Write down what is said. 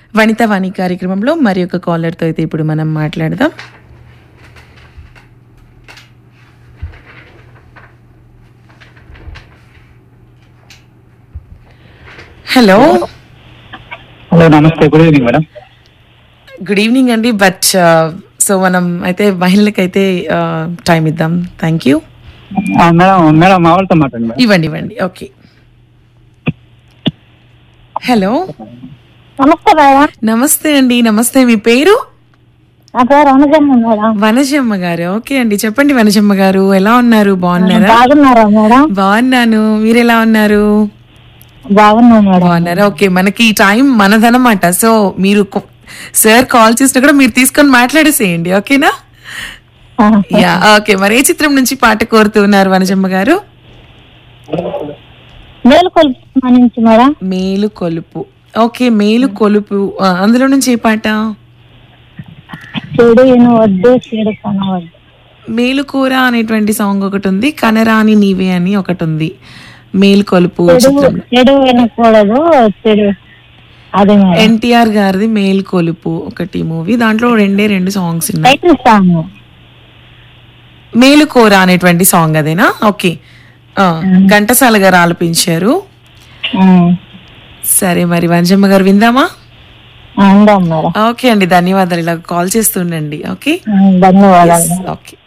వనిత వాణి కార్యక్రమంలో మరి ఒక కాలర్తో అయితే ఇప్పుడు మనం మాట్లాడదాం హలో హలో నమస్తే good evening madam good evening అండి బట్ సో మనం అయితే మహిళలకైతే టైం ఇద్దాం థ్యాంక్ యూ ఆ, మేడం మేడం మా వాళ్ళతో మాట్లాడండి మేడం ఇవ్వండి ఇవ్వండి ఓకే హలో నమస్తే మేడం నమస్తే అండి నమస్తే మీ పేరు నా పేరు అనుజమ్మ మేడం వనజమ్మ గారు ఓకే అండి చెప్పండి వనజమ్మ గారు ఎలా ఉన్నారు బాగున్నారా బాగున్నారా మేడం బాగున్నాను మీరు ఎలా ఉన్నారు బాగున్నా మేడం బాగున్నారా ఓకే మనకి ఈ టైం మనదనమాట సో మీరు సార్ కాల్ చేసినా కూడా మీరు తీసుకొని మాట్లాడేసేయండి ఓకేనా ఆ, యా ఓకే మరి ఏ చిత్రం నుంచి పాట కోరుతున్నారు వనజమ్మ గారు మేలుకొల్పు నుంచి మేడం మేలు కొలుపు ఓకే మేలు కొలుపు ఆ, అందులో నుంచి ఏ పాట చెడు వద్దు చెడు కనవద్దు మేలుకూర అనేటువంటి సాంగ్ ఒకటి ఉంది కనరాని నీవే అని ఒకటి ఉంది మేలు కొలుపు చెడు చిత్రంలో చెడు వినకూడదు చెడు అదే మేడం ఎన్టీఆర్ గారిది మేలు కొలుపు ఒకటి మూవీ దాంట్లో రెండే రెండు సాంగ్స్ ఉన్నాయి టైటిల్ సాంగ్ మేలుకోర అనేటువంటి సాంగ్ అదేనా ఓకే ఆ, ఘంటసాల గారు ఆలపించారు సరే మరి వంజమ్మ గారు విందామా ఉందాం మేడం ఓకే అండి ధన్యవాదాలు ఇలా కాల్ చేస్తుండండి ఓకే ధన్యవాదాలు ఓకే